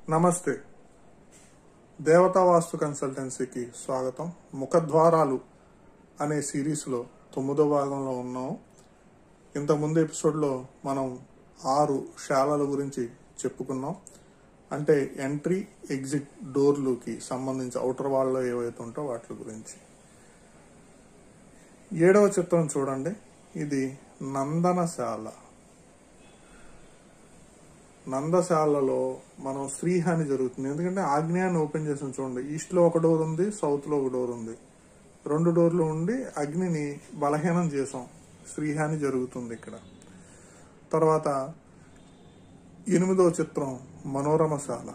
నమస్తే దేవతా వాస్తు కన్సల్టెన్సీకి స్వాగతం ముఖద్వారాలు అనే సిరీస్లో తొమ్మిదో భాగంలో ఉన్నాం ఇంతకుముందు ఎపిసోడ్లో మనం ఆరు శాలల గురించి చెప్పుకున్నాం అంటే ఎంట్రీ ఎగ్జిట్ డోర్లుకి సంబంధించి అవుటర్ వాల్లో ఏవైతే ఉంటో వాటి గురించి ఏడవ చిత్రం చూడండి ఇది నందనశాల నందశాలలో మనం శ్రీహాని జరుగుతుంది ఎందుకంటే ఆగ్నేయాన్ని ఓపెన్ చేసాం చూడండి ఈస్ట్ లో ఒక డోర్ ఉంది సౌత్ లో ఒక డోర్ ఉంది రెండు డోర్లు ఉండి అగ్నిని బలహీనం చేసాం శ్రీహాని జరుగుతుంది ఇక్కడ తర్వాత ఎనిమిదవ చిత్రం మనోరమశాల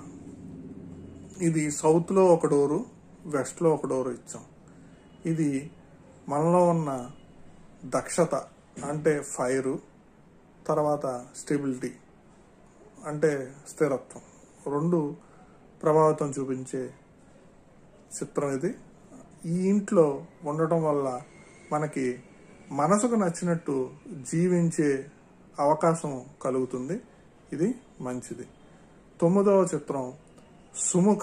ఇది సౌత్ లో ఒక డోరు వెస్ట్ లో ఒక డోరు ఇచ్చాం ఇది మనలో ఉన్న దక్షత అంటే ఫైరు తర్వాత స్టెబిలిటీ అంటే స్థిరత్వం రెండు ప్రభావితం చూపించే చిత్రం ఇది ఈ ఇంట్లో ఉండటం వల్ల మనకి మనసుకు నచ్చినట్టు జీవించే అవకాశం కలుగుతుంది ఇది మంచిది తొమ్మిదవ చిత్రం సుముఖ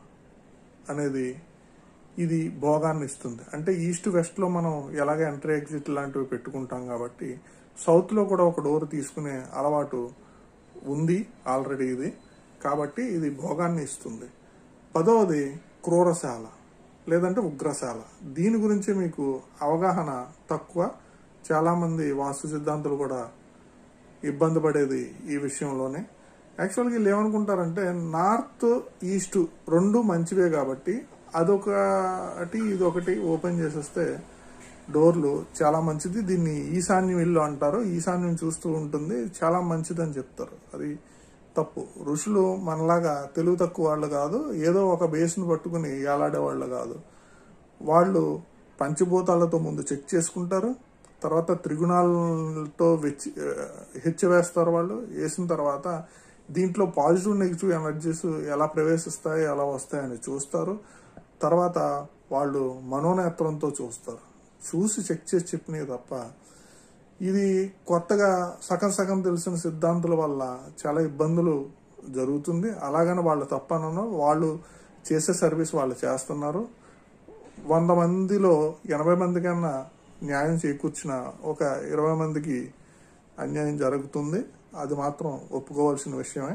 అనేది ఇది భోగాన్ని ఇస్తుంది అంటే ఈస్ట్ వెస్ట్ లో మనం ఎలాగ ఎంట్రీ ఎగ్జిట్ లాంటివి పెట్టుకుంటాం కాబట్టి సౌత్ లో కూడా ఒక డోర్ తీసుకునే అలవాటు ఉంది ఆల్రెడీ ఇది కాబట్టి ఇది భోగాన్ని ఇస్తుంది పదవది క్రూరశాల లేదంటే ఉగ్రశాల దీని గురించి మీకు అవగాహన తక్కువ చాలా మంది వాస్తు సిద్ధాంతులు కూడా ఇబ్బంది పడేది ఈ విషయంలోనే యాక్చువల్గా వీళ్ళు ఏమనుకుంటారంటే నార్త్ ఈస్ట్ రెండు మంచివే కాబట్టి అదొకటి ఇదొకటి ఓపెన్ చేసేస్తే డోర్లు చాలా మంచిది దీన్ని ఈశాన్యం ఇల్లు అంటారు ఈశాన్యం చూస్తూ ఉంటుంది చాలా మంచిది అని చెప్తారు అది తప్పు ఋషులు మనలాగా తెలుగు తక్కువ వాళ్ళు కాదు ఏదో ఒక బేస్ను పట్టుకుని ఏలాడే వాళ్ళు కాదు వాళ్ళు పంచభూతాలతో ముందు చెక్ చేసుకుంటారు తర్వాత త్రిగుణాలతో వెచ్చి హెచ్చవేస్తారు వాళ్ళు వేసిన తర్వాత దీంట్లో పాజిటివ్ నెగిటివ్ ఎనర్జీస్ ఎలా ప్రవేశిస్తాయి ఎలా వస్తాయని చూస్తారు తర్వాత వాళ్ళు మనోనేత్రంతో చూస్తారు చూసి చెక్ చేసి చెప్పినవి తప్ప ఇది కొత్తగా సగం సగం తెలిసిన సిద్ధాంతుల వల్ల చాలా ఇబ్బందులు జరుగుతుంది అలాగని వాళ్ళు తప్పనను వాళ్ళు చేసే సర్వీస్ వాళ్ళు చేస్తున్నారు వంద మందిలో ఎనభై మంది కన్నా న్యాయం చేకూర్చిన ఒక ఇరవై మందికి అన్యాయం జరుగుతుంది అది మాత్రం ఒప్పుకోవాల్సిన విషయమే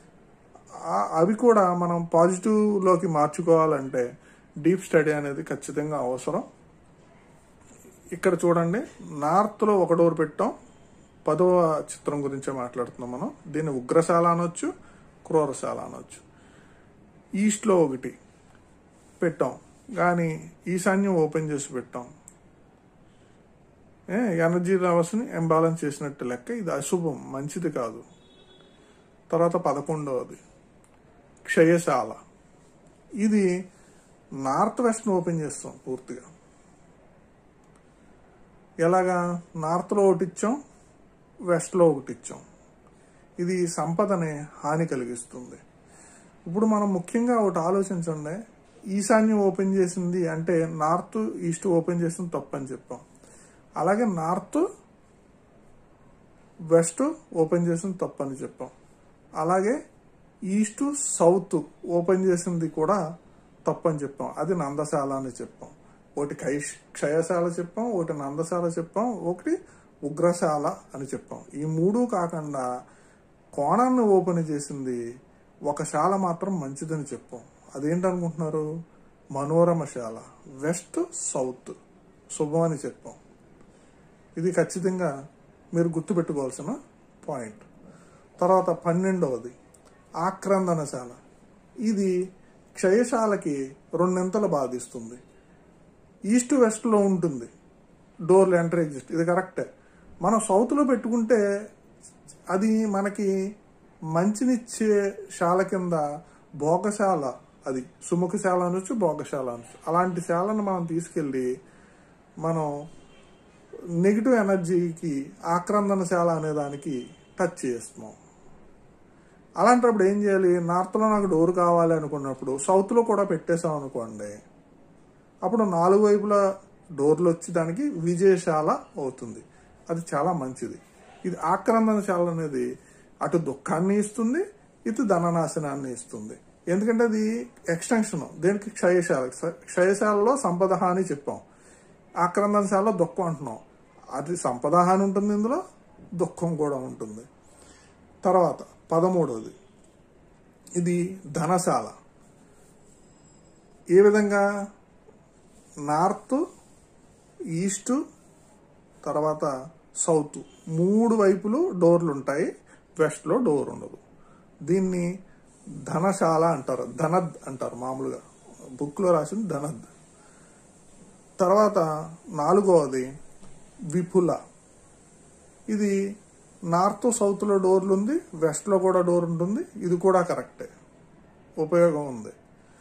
ఆ- అవి కూడా మనం పాజిటివ్లోకి మార్చుకోవాలంటే డీప్ స్టడీ అనేది ఖచ్చితంగా అవసరం ఇక్కడ చూడండి నార్త్ లో ఒక డోర్ పెట్టాం పదవ చిత్రం గురించే మాట్లాడుతున్నాం మనం దీన్ని ఉగ్రశాల అనొచ్చు క్రూరశాల అనొచ్చు ఈస్ట్ లో ఒకటి పెట్టాం కానీ ఈశాన్యం ఓపెన్ చేసి పెట్టాం ఏ, ఎనర్జీ లెవెల్స్ ని ఎంబాలెన్స్ చేసినట్టు లెక్క ఇది అశుభం మంచిది కాదు తర్వాత పదకొండవది క్షయశాల ఇది నార్త్ వెస్ట్ ఓపెన్ చేస్తాం పూర్తిగా ఎలాగా నార్త్లో ఒకటి ఇచ్చాం వెస్ట్లో ఒకటి ఇచ్చాం ఇది సంపదనే హాని కలిగిస్తుంది ఇప్పుడు మనం ముఖ్యంగా ఒకటి ఆలోచించండి ఈశాన్యం ఓపెన్ చేసింది అంటే నార్త్ ఈస్ట్ ఓపెన్ చేసింది తప్పు అని చెప్పాం అలాగే నార్త్ వెస్ట్ ఓపెన్ చేసింది తప్పు అని చెప్పాం అలాగే ఈస్ట్ సౌత్ ఓపెన్ చేసింది కూడా తప్పు అని చెప్పాం అది నందశాల అని చెప్పాం ఒకటి కై క్షయశాల చెప్పాం ఒకటి నందశాల చెప్పాం ఒకటి ఉగ్రశాల అని చెప్పాం ఈ మూడు కాకుండా కోణాన్ని ఓపెన్ చేసింది ఒక శాల మాత్రం మంచిదని చెప్పాం అదేంటనుకుంటున్నారు మనోరమశాల వెస్ట్ సౌత్ శుభం అని చెప్పాం ఇది ఖచ్చితంగా మీరు గుర్తుపెట్టుకోవాల్సిన పాయింట్ తర్వాత పన్నెండవది ఆక్రందనశాల ఇది క్షయశాలకి రెండింతలు బాధిస్తుంది ఈస్ట్ వెస్ట్ లో ఉంటుంది డోర్లు ఎంటర్ ఎగ్జిట్ ఇది కరెక్టే మనం సౌత్ లో పెట్టుకుంటే అది మనకి మంచినిచ్చే శాల కింద భోగశాల అది సుముఖశాల అనొచ్చు భోగశాల అనొచ్చు అలాంటి శాలను మనం తీసుకెళ్ళి మనం నెగిటివ్ ఎనర్జీకి ఆక్రందనశాల అనే దానికి టచ్ చేస్తున్నాం అలాంటప్పుడు ఏం చేయాలి నార్త్లో నాకు డోర్ కావాలి అనుకున్నప్పుడు సౌత్లో కూడా పెట్టేసాం అనుకోండి అప్పుడు నాలుగు వైపులా డోర్లు వచ్చి దానికి విజయశాల అవుతుంది అది చాలా మంచిది ఇది ఆక్రందనశాల అనేది అటు దుఃఖాన్ని ఇస్తుంది ఇది ధననాశనాన్ని ఇస్తుంది ఎందుకంటే అది ఎక్స్టెన్షన్ దేనికి క్షయశాల క్షయశాలలో సంపద హాని చెప్పాం ఆక్రందనశాలలో దుఃఖం అంటున్నాం అది సంపద హాని ఉంటుంది ఇందులో దుఃఖం కూడా ఉంటుంది తర్వాత పదమూడవది ఇది ధనశాల ఏ విధంగా నార్త్ ఈస్ట్ తర్వాత సౌత్ మూడు వైపులు డోర్లు ఉంటాయి వెస్ట్లో డోర్ ఉండదు దీన్ని ధనశాల అంటారు ధనద్ అంటారు మామూలుగా బుక్లో రాసింది ధనద్ తర్వాత నాలుగవది విపుల ఇది నార్త్ సౌత్లో డోర్లు ఉంది వెస్ట్లో కూడా డోర్ ఉంటుంది ఇది కూడా కరెక్టే ఉపయోగం ఉంది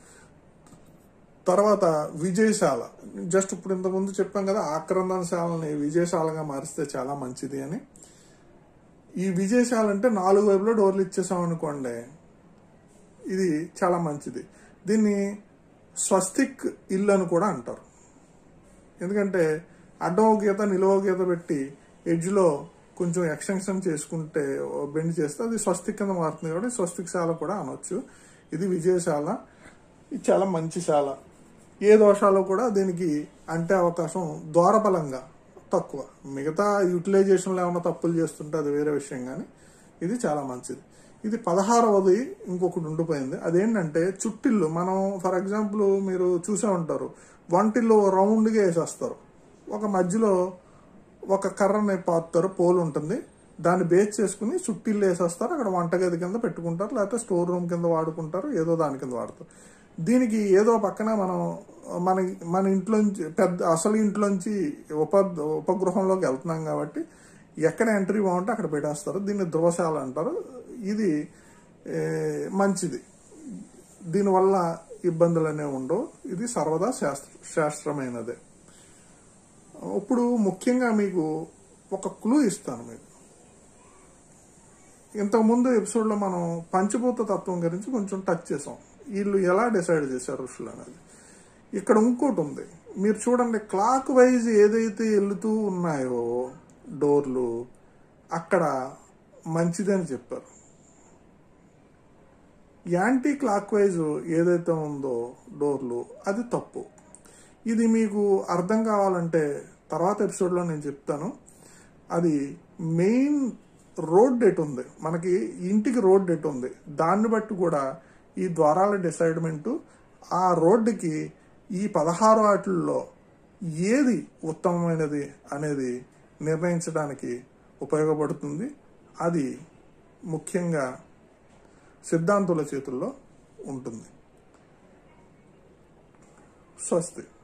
తర్వాత విజయశాల జస్ట్ ఇప్పుడు ఇంతకుముందు చెప్పాం కదా ఆక్రందనశాలని విజయశాలగా మారిస్తే చాలా మంచిది అని ఈ విజయశాల అంటే నాలుగు వైపులో డోర్లు ఇచ్చేసాం అనుకోండి ఇది చాలా మంచిది దీన్ని స్వస్తిక్ ఇల్లు అని కూడా అంటారు ఎందుకంటే అడ్డవ గీత నిలువ గీత పెట్టి ఎడ్జ్లో కొంచెం ఎక్స్టెన్షన్ చేసుకుంటే బెండ్ చేస్తే అది స్వస్తిక్ కింద మారుతుంది కాబట్టి స్వస్తిక్ శాల కూడా అనొచ్చు ఇది విజయశాల ఇది చాలా మంచి శాల ఏ దోషాలు కూడా దీనికి అంటే అవకాశం ద్వారబలంగా తక్కువ మిగతా యూటిలైజేషన్లో ఏమైనా తప్పులు చేస్తుంటే అది వేరే విషయం కానీ ఇది చాలా మంచిది ఇది పదహారవది ఇంకొకటి ఉండిపోయింది అదేంటంటే చుట్టిల్లు మనం ఫర్ ఎగ్జాంపుల్ మీరు చూసే ఉంటారు వంటిల్లు రౌండ్గా వేసేస్తారు ఒక మధ్యలో ఒక కర్రని పాతారు పోల్ ఉంటుంది దాన్ని బేస్ చేసుకుని చుట్టిల్లు వేసేస్తారు అక్కడ వంటగది కింద పెట్టుకుంటారు లేకపోతే స్టోర్ రూమ్ కింద వాడుకుంటారు ఏదో దాని కింద వాడతారు దీనికి ఏదో పక్కన మనం మన మన ఇంట్లోంచి పెద్ద అసలు ఇంట్లోంచి ఉప ఉపగృహంలోకి వెళ్తున్నాం కాబట్టి ఎక్కడ ఎంట్రీ బాగుంటే అక్కడ పెట్టేస్తారు దీన్ని ధ్రువశాల అంటారు ఇది ఏ, మంచిది దీనివల్ల ఇబ్బందులు అనేవి ఉండవు ఇది సర్వదా శాస్త్ర శాస్త్రమైనదే ఇప్పుడు ముఖ్యంగా మీకు ఒక క్లూ ఇస్తాను మీకు ఇంతకుముందు ఎపిసోడ్లో మనం పంచభూత తత్వం గురించి కొంచెం టచ్ చేసాం వీళ్ళు ఎలా డిసైడ్ చేశారు ఋషులు అనేది ఇక్కడ ఇంకోటి ఉంది మీరు చూడండి క్లాక్ వైజ్ ఏదైతే వెళుతూ ఉన్నాయో డోర్లు అక్కడ మంచిదని చెప్పారు యాంటీ క్లాక్ వైజ్ ఏదైతే ఉందో డోర్లు అది తప్పు ఇది మీకు అర్థం కావాలంటే తర్వాత ఎపిసోడ్లో నేను చెప్తాను అది మెయిన్ రోడ్ ఎటు ఉంది మనకి ఇంటికి రోడ్ ఎటు ఉంది దాన్ని బట్టి కూడా ఈ ద్వారాల డిసైడ్మెంట్ ఆ రోడ్డుకి ఈ పదహారు వాటిల్లో ఏది ఉత్తమమైనది అనేది నిర్ణయించడానికి ఉపయోగపడుతుంది అది ముఖ్యంగా సిద్ధాంతుల చేతుల్లో ఉంటుంది స్వస్తి